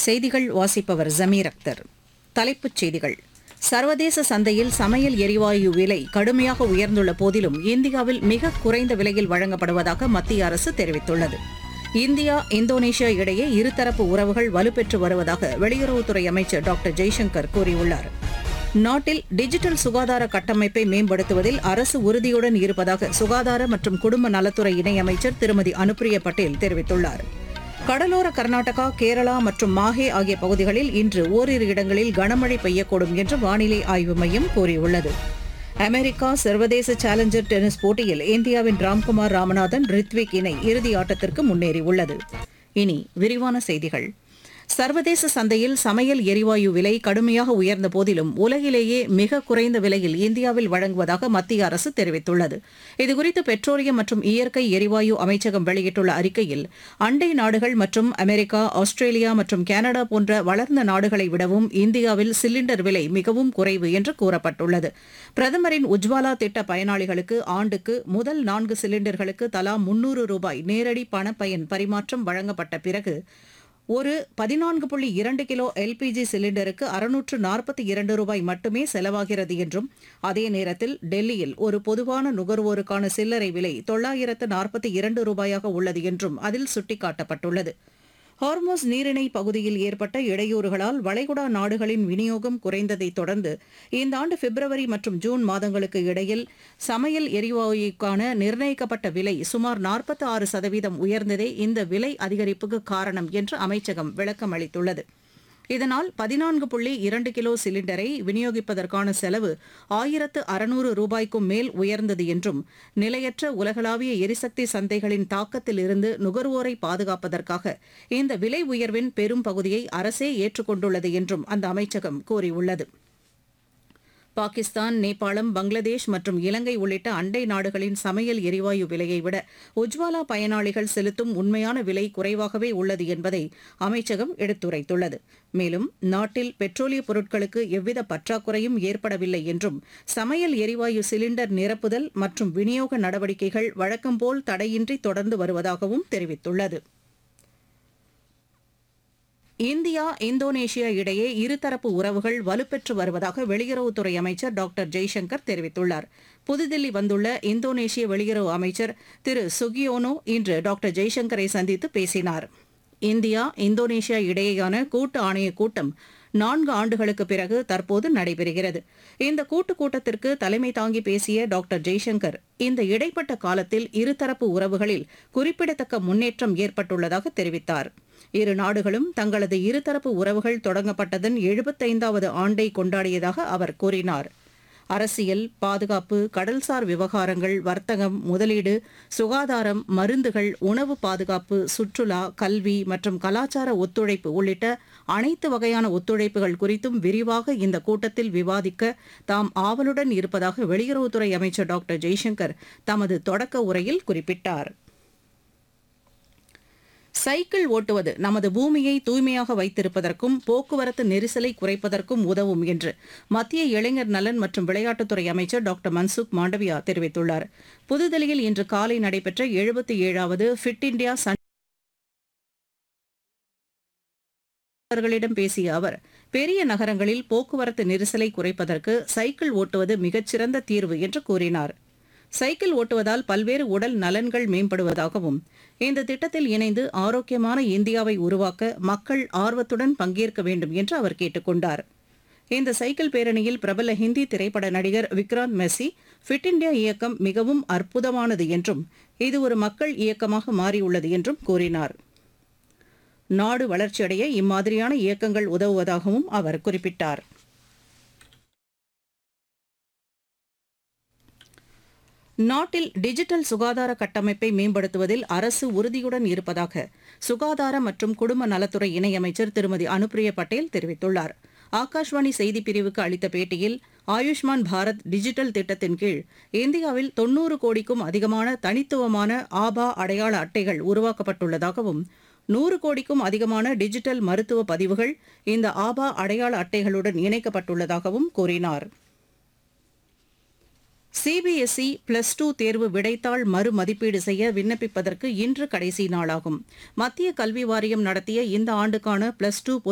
செய்திகள் வாசிப்பவர் ஜமீர் அக்தர் தலைப்புச் செய்திகள் சர்வதேச சந்தையில் சமையல் எரிவாயு விலை கடுமையாக உயர்ந்துள்ள போதிலும் இந்தியாவில் மிக குறைந்த விலையில் வழங்கப்படுவதாக மத்திய அரசு தெரிவித்துள்ளது இந்தியா இந்தோனேஷியா இடையே இருதரப்பு உறவுகள் வலுப்பெற்று வருவதாக வெளியுறவுத்துறை அமைச்சர் டாக்டர் ஜெய்சங்கர் கூறியுள்ளார் நாட்டில் டிஜிட்டல் சுகாதார கட்டமைப்பை மேம்படுத்துவதில் அரசு உறுதியுடன் இருப்பதாக சுகாதார மற்றும் குடும்ப நலத்துறை இணையமைச்சர் திருமதி அனுப்பிரியா பட்டேல் தெரிவித்துள்ளார் கடலோர கர்நாடகா கேரளா மற்றும் மாஹே ஆகிய பகுதிகளில் இன்று ஓரிரு இடங்களில் கனமழை பெய்யக்கூடும் என்று வானிலை ஆய்வு மையம் கூறியுள்ளது அமெரிக்கா சர்வதேச சேலஞ்சர் டென்னிஸ் போட்டியில் இந்தியாவின் ராம்குமார் ராமநாதன் ரித்விக் இணை இறுதி ஆட்டத்திற்கு முன்னேறியுள்ளது இனி விரிவான செய்திகள் சர்வதேச சந்தையில் சமையல் எரிவாயு விலை கடுமையாக உயர்ந்த போதிலும் உலகிலேயே மிக குறைந்த விலையில் இந்தியாவில் வழங்குவதாக மத்திய அரசு தெரிவித்துள்ளது இதுகுறித்து பெட்ரோலியம் மற்றும் இயற்கை எரிவாயு அமைச்சகம் வெளியிட்டுள்ள அறிக்கையில் அண்டை நாடுகள் மற்றும் அமெரிக்கா ஆஸ்திரேலியா மற்றும் கனடா போன்ற வளர்ந்த நாடுகளை விடவும் இந்தியாவில் சிலிண்டர் விலை மிகவும் குறைவு என்று கூறப்பட்டுள்ளது பிரதமரின் உஜ்வாலா திட்ட பயனாளிகளுக்கு ஆண்டுக்கு முதல் நான்கு சிலிண்டர்களுக்கு தலா முன்னூறு ரூபாய் நேரடி பணப்பயன் பரிமாற்றம் வழங்கப்பட்ட பிறகு ஒரு பதினான்கு புள்ளி இரண்டு கிலோ எல்பிஜி சிலிண்டருக்கு அறுநூற்று நாற்பத்தி இரண்டு ரூபாய் மட்டுமே செலவாகிறது என்றும் அதே நேரத்தில் டெல்லியில் ஒரு பொதுவான நுகர்வோருக்கான சில்லறை விலை தொள்ளாயிரத்து நாற்பத்தி இரண்டு ரூபாயாக உள்ளது என்றும் அதில் சுட்டிக்காட்டப்பட்டுள்ளது ஹார்மோஸ் நீரிணை பகுதியில் ஏற்பட்ட இடையூறுகளால் வளைகுடா நாடுகளின் விநியோகம் குறைந்ததைத் தொடர்ந்து இந்த ஆண்டு பிப்ரவரி மற்றும் ஜூன் மாதங்களுக்கு இடையில் சமையல் எரிவாயுக்கான நிர்ணயிக்கப்பட்ட விலை சுமார் நாற்பத்தி ஆறு சதவீதம் உயர்ந்ததே இந்த விலை அதிகரிப்புக்கு காரணம் என்று அமைச்சகம் விளக்கம் அளித்துள்ளது இதனால் பதினான்கு புள்ளி இரண்டு கிலோ சிலிண்டரை விநியோகிப்பதற்கான செலவு ஆயிரத்து அறுநூறு ரூபாய்க்கும் மேல் உயர்ந்தது என்றும் நிலையற்ற உலகளாவிய எரிசக்தி சந்தைகளின் தாக்கத்திலிருந்து நுகர்வோரை பாதுகாப்பதற்காக இந்த விலை உயர்வின் பெரும் பகுதியை அரசே ஏற்றுக்கொண்டுள்ளது என்றும் அந்த அமைச்சகம் கூறியுள்ளது பாகிஸ்தான் நேபாளம் பங்களாதேஷ் மற்றும் இலங்கை உள்ளிட்ட அண்டை நாடுகளின் சமையல் எரிவாயு விலையை விட உஜ்வாலா பயனாளிகள் செலுத்தும் உண்மையான விலை குறைவாகவே உள்ளது என்பதை அமைச்சகம் எடுத்துரைத்துள்ளது மேலும் நாட்டில் பெட்ரோலிய பொருட்களுக்கு எவ்வித பற்றாக்குறையும் ஏற்படவில்லை என்றும் சமையல் எரிவாயு சிலிண்டர் நிரப்புதல் மற்றும் விநியோக நடவடிக்கைகள் வழக்கம்போல் தடையின்றி தொடர்ந்து வருவதாகவும் தெரிவித்துள்ளது இந்தியா இந்தோனேஷியா இடையே இருதரப்பு உறவுகள் வலுப்பெற்று வருவதாக வெளியுறவுத்துறை அமைச்சர் டாக்டர் ஜெய்சங்கர் தெரிவித்துள்ளார் புதுதில்லி வந்துள்ள இந்தோனேஷிய வெளியுறவு அமைச்சர் திரு சுகியோனோ இன்று டாக்டர் ஜெய்சங்கரை சந்தித்து பேசினார் இந்தியா இந்தோனேஷியா இடையேயான கூட்டு ஆணைய கூட்டம் நான்கு ஆண்டுகளுக்கு பிறகு தற்போது நடைபெறுகிறது இந்த கூட்டுக் கூட்டத்திற்கு தலைமை தாங்கி பேசிய டாக்டர் ஜெய்சங்கர் இந்த இடைப்பட்ட காலத்தில் இருதரப்பு உறவுகளில் குறிப்பிடத்தக்க முன்னேற்றம் ஏற்பட்டுள்ளதாக தெரிவித்தார் இரு நாடுகளும் தங்களது இருதரப்பு உறவுகள் தொடங்கப்பட்டதன் எழுபத்தைந்தாவது ஆண்டை கொண்டாடியதாக அவர் கூறினார் அரசியல் பாதுகாப்பு கடல்சார் விவகாரங்கள் வர்த்தகம் முதலீடு சுகாதாரம் மருந்துகள் உணவு பாதுகாப்பு சுற்றுலா கல்வி மற்றும் கலாச்சார ஒத்துழைப்பு உள்ளிட்ட அனைத்து வகையான ஒத்துழைப்புகள் குறித்தும் விரிவாக இந்த கூட்டத்தில் விவாதிக்க தாம் ஆவலுடன் இருப்பதாக வெளியுறவுத்துறை அமைச்சர் டாக்டர் ஜெய்சங்கர் தமது தொடக்க உரையில் குறிப்பிட்டார் சைக்கிள் ஓட்டுவது நமது பூமியை தூய்மையாக வைத்திருப்பதற்கும் போக்குவரத்து நெரிசலை குறைப்பதற்கும் உதவும் என்று மத்திய இளைஞர் நலன் மற்றும் விளையாட்டுத்துறை அமைச்சர் டாக்டர் மன்சுக் மாண்டவியா தெரிவித்துள்ளார் புதுதில்லியில் இன்று காலை நடைபெற்ற எழுபத்தி ஏழாவது ஃபிட் இண்டியா சன் பேசிய அவர் பெரிய நகரங்களில் போக்குவரத்து நெரிசலை குறைப்பதற்கு சைக்கிள் ஓட்டுவது மிகச்சிறந்த தீர்வு என்று கூறினார் சைக்கிள் ஓட்டுவதால் பல்வேறு உடல் நலன்கள் மேம்படுவதாகவும் இந்த திட்டத்தில் இணைந்து ஆரோக்கியமான இந்தியாவை உருவாக்க மக்கள் ஆர்வத்துடன் பங்கேற்க வேண்டும் என்று அவர் கேட்டுக் கொண்டார் இந்த சைக்கிள் பேரணியில் பிரபல ஹிந்தி திரைப்பட நடிகர் விக்ராந்த் மெஸ்ஸி ஃபிட் இண்டியா இயக்கம் மிகவும் அற்புதமானது என்றும் இது ஒரு மக்கள் இயக்கமாக மாறியுள்ளது என்றும் கூறினார் நாடு வளர்ச்சியடைய இம்மாதிரியான இயக்கங்கள் உதவுவதாகவும் அவர் குறிப்பிட்டார் நாட்டில் டிஜிட்டல் சுகாதார கட்டமைப்பை மேம்படுத்துவதில் அரசு உறுதியுடன் இருப்பதாக சுகாதார மற்றும் குடும்ப நலத்துறை இணையமைச்சர் திருமதி அனுப்பிரியா பட்டேல் தெரிவித்துள்ளார் ஆகாஷ்வாணி செய்திப் பிரிவுக்கு அளித்த பேட்டியில் ஆயுஷ்மான் பாரத் டிஜிட்டல் திட்டத்தின் கீழ் இந்தியாவில் தொன்னூறு கோடிக்கும் அதிகமான தனித்துவமான ஆபா அடையாள அட்டைகள் உருவாக்கப்பட்டுள்ளதாகவும் நூறு கோடிக்கும் அதிகமான டிஜிட்டல் மருத்துவ பதிவுகள் இந்த ஆபா அடையாள அட்டைகளுடன் இணைக்கப்பட்டுள்ளதாகவும் கூறினார் சிபிஎஸ்இ பிளஸ் டூ தேர்வு விடைத்தாள் மறுமதிப்பீடு செய்ய விண்ணப்பிப்பதற்கு இன்று கடைசி நாளாகும் மத்திய கல்வி வாரியம் நடத்திய இந்த ஆண்டுக்கான பிளஸ் டூ